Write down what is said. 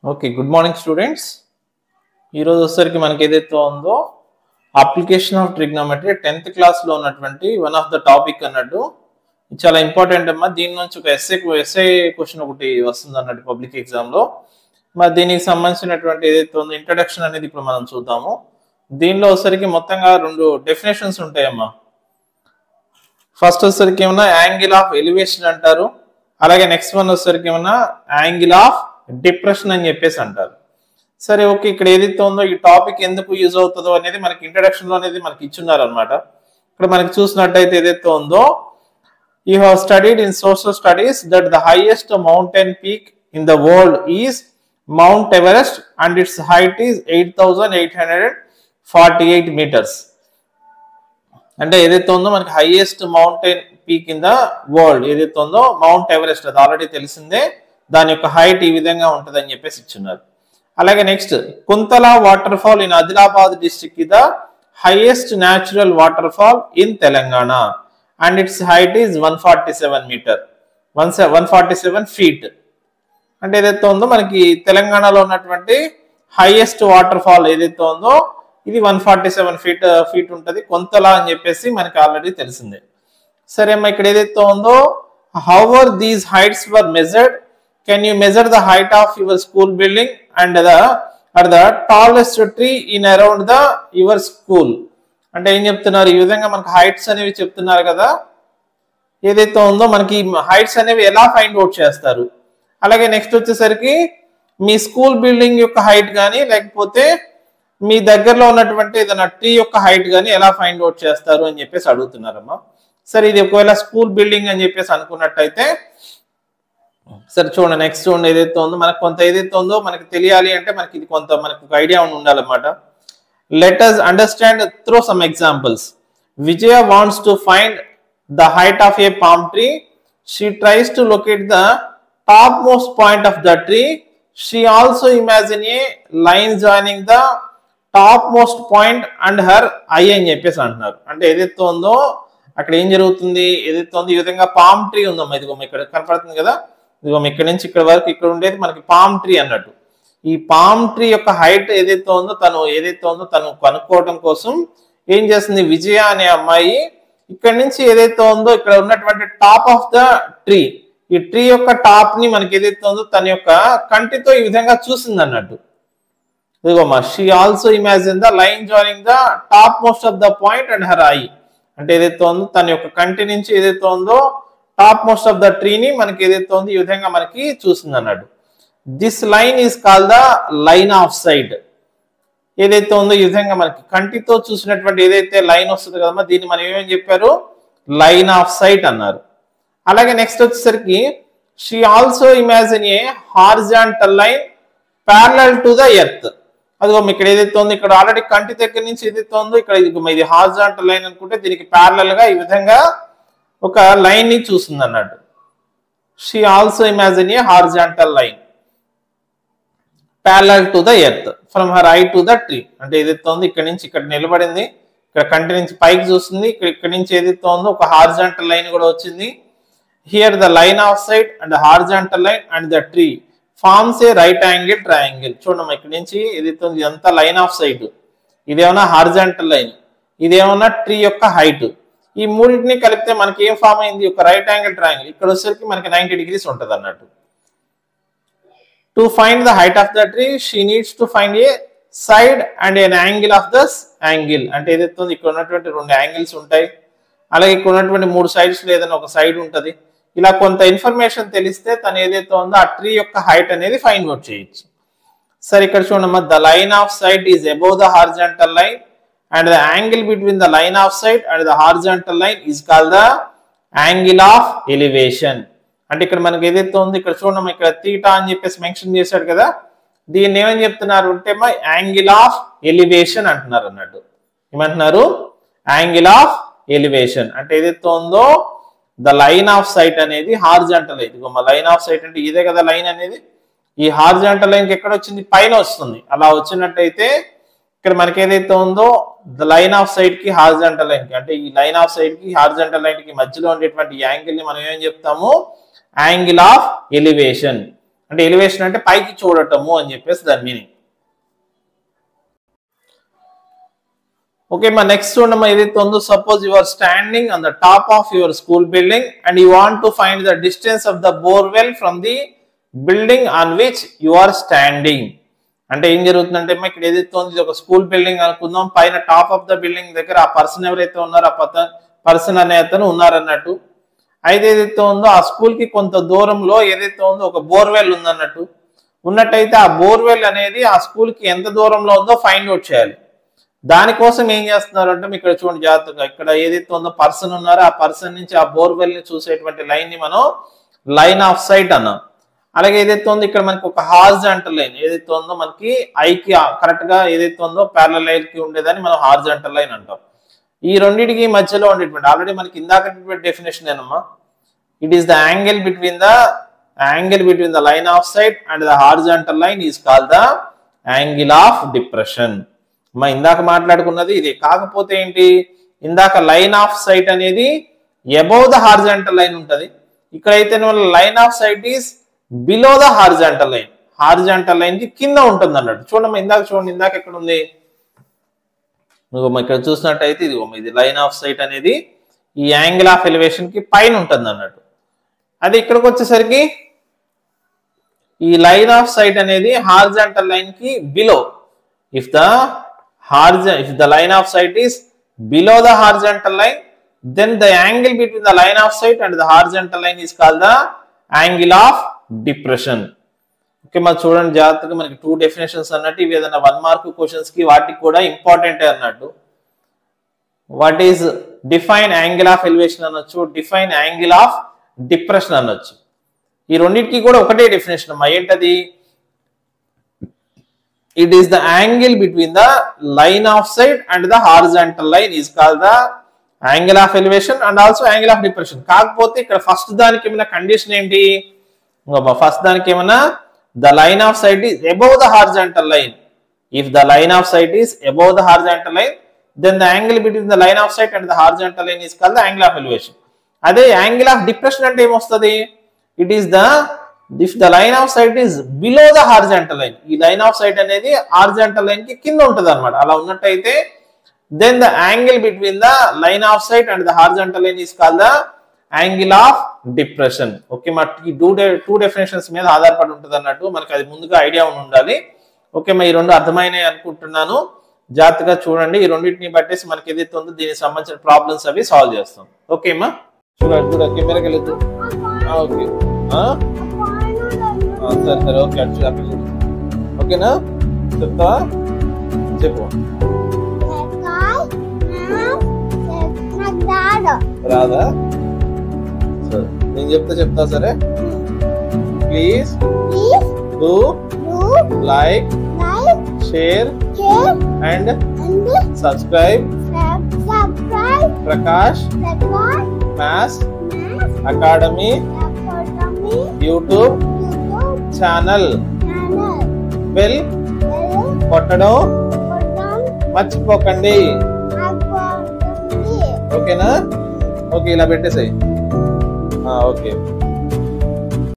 Okay good morning students ఈరోజు వచ్చేసరికి మనకి ఏదైతే ఉందో అప్లికేషన్ ఆఫ్ ట్రిగ్నోమెట్రీ టెన్త్ క్లాస్లో ఉన్నటువంటి వన్ ఆఫ్ ద టాపిక్ అన్నట్టు ఇది చాలా ఇంపార్టెంట్ అమ్మా దీని నుంచి ఒక ఎస్ఏ ఎస్ఏ క్వశ్చన్ ఒకటి వస్తుంది అన్నట్టు పబ్లిక్ ఎగ్జామ్లో మరి దీనికి సంబంధించినటువంటి ఏదైతే ఉందో ఇంట్రడక్షన్ అనేది ఇప్పుడు మనం చూద్దాము దీనిలో వచ్చేసరికి మొత్తంగా రెండు డెఫినేషన్స్ ఉంటాయమ్మా ఫస్ట్ వచ్చేసరికి ఏమన్నా యాంగిల్ ఆఫ్ ఎలివేషన్ అంటారు అలాగే నెక్స్ట్ వన్ వచ్చేసరికి ఏమన్నా యాంగిల్ ఆఫ్ డిప్రెషన్ అని చెప్పేసి అంటారు సరే ఓకే ఇక్కడ ఏదైతే ఉందో ఈ టాపిక్ ఎందుకు యూజ్ అవుతుందో అనేది మనకి ఇంట్రడక్షన్ లో అనేది మనకి ఇచ్చున్నారు అనమాట ఇక్కడ మనకి చూసినట్టయితే ఏదైతే ఉందో you have studied in social studies that the highest mountain peak in the world is Mount Everest and its height is eight thousand eight hundred forty eight metres అంటే ఏదైతే ఉందో మనకి highest mountain peak in the world ఏదైతే ఉందో mount Everest అది already తెలిసిందే దాని యొక్క హైట్ ఈ విధంగా ఉంటుంది అని చెప్పేసి ఇచ్చున్నారు అలాగే next Kuntala water fall in Adilabad district the highest natural water fall in Telangana and its height is one forty seven metre one one forty seven feet అంటే ఏదైతే ఉందో మనకి తెలంగాణలో ఉన్నటువంటి హైయెస్ట్ వాటర్ ఫాల్ ఏదైతే ఉందో ఇది one forty seven feet feet ఉంటుంది కొంతలా అని చెప్పేసి మనకి ఆల్రెడీ తెలిసిందే సరే అమ్మా ఇక్కడ ఏదైతే ఉందో however these heights were measured can you measure the height of your school building and the or the tallest tree in around the your school అంటే ఏం చెప్తున్నారు ఈ విధంగా మనకి హైట్స్ అనేవి చెప్తున్నారు కదా ఏదైతే ఉందో మనకి హైట్స్ అనేవి ఎలా ఫైండ్ అవుట్ చేస్తారు అలాగే నెక్స్ట్ వచ్చేసరికి మీ స్కూల్ బిల్డింగ్ యొక్క హైట్ కానీ లేకపోతే మీ దగ్గరలో ఉన్నటువంటి ఏదైనా ట్రీ యొక్క హైట్ కానీ ఎలా ఫైండ్ అవుట్ చేస్తారు అని చెప్పేసి అడుగుతున్నారమ్మా సరే ఇది ఒకవేళ స్కూల్ బిల్డింగ్ అని చెప్పేసి అనుకున్నట్టయితే సరే చూడండి నెక్స్ట్ చూడండి ఏదైతే ఉందో మనకు కొంత ఏదైతే ఉందో మనకి తెలియాలి అంటే మనకి ఇది కొంత మనకు ఒక ఐడియా ఉండాలన్నమాట let us understand through some examples Vijaya wants to find the height of a palm tree she tries to locate the topmost point of the tree she also imagine a line joining the topmost point and her eye అని చెప్పేసి అంటున్నారు అంటే ఏదైతే ఉందో అక్కడ ఏం జరుగుతుంది ఏదైతే ఉందో ఈ విధంగా పామ్ ట్రీ ఉందమ్మా ఇదిగో ఇక్కడ కనపడుతుంది కదా ఇదిగో ఇక్కడ నుంచి ఇక్కడ వరకు ఇక్కడ ఉండేది మనకి పామ్ ట్రీ అన్నట్టు ఈ పామ్ ట్రీ యొక్క హైట్ ఏదైతే ఉందో తను ఏదైతే ఉందో తను కనుక్కోవడం కోసం ఏం చేస్తుంది విజయ అనే అమ్మాయి ఇక్కడ నుంచి ఏదైతే ఉందో ఇక్కడ ఉన్నటువంటి టాప్ ఆఫ్ ద ట్రీ ఈ ట్రీ యొక్క టాప్ ని మనకి ఏదైతే ఉందో తన యొక్క కంటితో ఈ విధంగా చూసింది అన్నట్టు ఇదిగోమ్మా she also imagine the line joining the topmost of the point and her eye అంటే ఏదైతే ఉందో తన యొక్క కంటి నుంచి ఏదైతే ఉందో టాప్ మోస్ట్ ఆఫ్ ద ట్రీని మనకి ఏదైతే ఉందో ఈ విధంగా మనకి చూసింది అన్నట్టు this line is call the line of sight ఏదైతే ఉందో ఈ విధంగా మనకి కంటితో చూసినటువంటి ఏదైతే లైన్ వస్తుంది కదమ్మా దీన్ని మనం ఏమేమి చెప్పారు లైన్ ఆఫ్ సైట్ అన్నారు అలాగే నెక్స్ట్ వచ్చేసరికి she also imagine a horizontal line parallel to the earth అదిగో ఇక్కడ ఏదైతే ఉందో ఇక్కడ ఆల్రెడీ కంటి దగ్గర నుంచి ఏదైతే ఉందో ఇక్కడ ఇది హార్జాంటల్ లైన్ అనుకుంటే దీనికి ప్యారలల్ గా ఈ విధంగా ఒక లైన్ ని చూస్తుంది అన్నట్టు she also imagine a horizontal line parallel to the earth from her eye to the tree అంటే ఏదైతే ఉందో ఇక్కడ నుంచి ఇక్కడ నిలబడింది ఇక్కడ కంటి నుంచి పైకి చూస్తుంది ఇక్కడ ఇక్కడ నుంచి ఏదైతే ఉందో ఒక హార్జాంటల్ లైన్ కూడా వచ్చింది here the line of side and horizontal line and the tree forms a right angle triangle చూడమ్మా ఇక్కడ నుంచి ఏదైతే ఉంది ఇదంతా లైన్ ఆఫ్ సైడ్ ఇదేమన్నా హార్జాంటల్ లైన్ ఇదేమన్నా ట్రీ యొక్క హైట్ ఈ మూడింటిని కలిపితే మనకి ఏం ఫామ్ అయింది ఒక రైట్ యాంగిల్ ట్రయాంగిల్ ఇక్కడ వచ్చేసరికి మనకి నైన్టీ డిగ్రీస్ ఉంటుంది అన్నట్టు to find the height of the tree she needs to find a side and an angle of the angle అంటే ఏదైతే ఉంది ఇక్కడ ఉన్నటువంటి రెండు యాంగిల్స్ ఉంటాయి అలాగే ఇక్కడ ఉన్నటువంటి మూడు సైడ్స్ ఏదైనా ఒక సైడ్ ఉంటుంది ఇలా కొంత ఇన్ఫర్మేషన్ తెలిస్తే తను ఏదైతే ఉందో ఆ ట్రీ యొక్క హైట్ అనేది ఫైండ్ అవుట్ చేయొచ్చు సరే ఇక్కడ చూడమ్మా the line of sight is above the horizontal line and the angle between the line of sight and the horizontal line is call the angle of elevation అంటే ఇక్కడ మనకి ఏదైతే ఉంది ఇక్కడ చూడమ్మా ఇక్కడ తీటా అని చెప్పేసి మెన్షన్ చేశాడు కదా దీన్ని ఏమని చెప్తున్నారు అంటే యాంగిల్ ఆఫ్ ఎలివేషన్ అంటున్నారు అన్నట్టు ఏమంటున్నారు యాంగిల్ ఆఫ్ ఎలివేషన్ అంటే ఏదైతే ఉందో ద లైన్ ఆఫ్ సైట్ అనేది హార్జాంటల్ ఇదిగో మా లైన్ ఆఫ్ సైట్ అంటే ఇదే కదా లైన్ అనేది ఈ హార్జాంటల్ లైన్కి ఎక్కడ వచ్చింది పైన వస్తుంది అలా వచ్చినట్టయితే ఇక్కడ మనకి ఏదైతే ఉందో ద లైన్ ఆఫ్ సైట్ కి హార్జాంటల్ లైన్ కి అంటే ఈ లైన్ ఆఫ్ సైట్ కి హార్జాంటల్ లైన్ కి మధ్యలో ఉండేటువంటి యాంగిల్ ని మనం ఏం చెప్తాము యాంగిల్ ఆఫ్ ఎలివేషన్ అంటే ఎలివేషన్ అంటే పైకి చూడటము అని చెప్పేసి దాని మీనింగ్ ఓకే మా నెక్స్ట్ చూడమ్మా ఏదైతే ఉందో suppose you are standing on the top of your school building and you want to find the distance of the borewell from the building on which you are standing అంటే ఏం జరుగుతుందంటే అమ్మా ఇక్కడ ఏదైతే ఉంది ఇది ఒక స్కూల్ బిల్డింగ్ అనుకుందాం పైన టాప్ ఆఫ్ ద బిల్డింగ్ దగ్గర ఆ పర్సన్ ఎవరైతే ఉన్నారో ఆ పత పర్సన్ అనే అతను ఉన్నారన్నట్టు అయితే ఏదైతే ఉందో ఆ స్కూల్ కి కొంత దూరంలో ఏదైతే ఉందో ఒక బోర్వెల్ ఉందన్నట్టు ఉన్నట్టయితే ఆ బోర్వెల్ అనేది ఆ స్కూల్ కి ఎంత దూరంలో ఉందో ఫైండ్ అవుట్ చేయాలి దానికోసం ఏం చేస్తున్నారు అంటే మీకు ఇక్కడ చూడండి జాగ్రత్తగా ఇక్కడ ఏదైతే ఉందో పర్సన్ ఉన్నారో ఆ పర్సన్ నుంచి ఆ బోర్వెల్ ని చూసేటువంటి లైన్ ని మనం లైన్ ఆఫ్ సైట్ అన్నాం అలాగే ఏదైతే ఉందో ఇక్కడ మనకి ఒక హార్జంటల్ లైన్ ఏదైతే ఉందో మనకి ఐకి కరెక్ట్ గా ఏదైతే ఉందో ప్యారల లైన్ కి ఉండేదని మనం హార్జంటల్ లైన్ అంటాం ఈ రెండింటికి మధ్యలో ఉండేటువంటి ఆల్రెడీ మనకి ఇందాక డెఫినేషన్ ఏనమ్మా it is the angle between the angle between the line of sight and the horizontal line is call the angle of depression మా ఇందాక మాట్లాడుకున్నది ఇది కాకపోతే ఏంటి ఇందాక లైన్ ఆఫ్ సైట్ అనేది అబౌవ్ ద హార్జంటల్ లైన్ ఉంటది ఇక్కడైతే line of sight is below the horizontal line horizontal line కి కింద ఉంటుంది అన్నట్టు చూడమ్మా ఇందాక చూడండి ఇందాక ఎక్కడ ఉంది నువ్వు ఇక్కడ చూసినట్టయితే ఇది ఇది లైన్ ఆఫ్ సైట్ అనేది ఈ యాంగిల్ ఆఫ్ ఎలివేషన్ కి పైన ఉంటుంది అన్నట్టు అది ఇక్కడికి వచ్చేసరికి ఈ లైన్ ఆఫ్ సైట్ అనేది హార్జంటల్ లైన్ కి బిలో ఇఫ్ ద హార్జ if the line of sight is below the horizontal line then the angle between the line of sight and the horizontal line is call the angle of depression okay మరి చూడండి జాగ్రత్తగా మనకి two definitions అన్నట్టు ఇవి ఏదైనా one mark questions కి వాటికి కూడా ఇంపార్టెంట్ అన్నట్టు what is define angle of elevation అనొచ్చు డిఫైన్ యాంగిల్ ఆఫ్ డిప్రెషన్ అనొచ్చు ఈ రెండింటికి కూడా ఒకటే డెఫినేషన్ అమ్మా ఏంటది it is the angle between the line of side and the horizontal line is call the angle of elevation and also angle of depression కాకపోతే ఇక్కడ ఫస్ట్ దానికి ఏమైనా కండిషన్ ఏంటి ఫస్ట్ దానికి ఏమైనా the line of sight is above the horizontal line if the line of sight is above the horizontal line then the angle between the line of sight and the horizontal line is call the angle of elevation అదే angle of depression అంటే ఏమొస్తుంది it is the if the line of sight is below the horizontal line ఈ line of sight అనేది horizontal line కి కింద ఉంటుంది అనమాట అలా ఉన్నట్టయితే then the angle between the line of sight and the horizontal line is call the angle of depression okay మా ఈ టూ టూ డెఫినేషన్స్ మీద ఆధారపడి ఉంటుంది అన్నట్టు మనకి అది ముందుగా ఐడియా ఉండాలి ఓకే మా ఈ రెండు అర్థమైనాయి అనుకుంటున్నాను జాగ్రత్తగా చూడండి ఈ రెండింటిని బట్టేసి మనకి ఏదైతే ఉందో దీనికి సంబంధించిన ప్రాబ్లమ్స్ అవి సాల్వ్ చేస్తాం ఓకే అమ్మా చూడండి చూడ కెమెరాకి వెళ్ళదు ఓకే ఆ? ఆ, సరే సరే ఓకే అటు చూడ ఓకేనా చెప్తావా చెప్పు రాదా సరే నేను చెప్తా చెప్తా సరే please do like share and subscribe Prakash maths academy YouTube channel bell కొట్టడం మర్చిపోకండి ఓకేనా ఓకే ఇలా పెట్టేసాయి ఓకే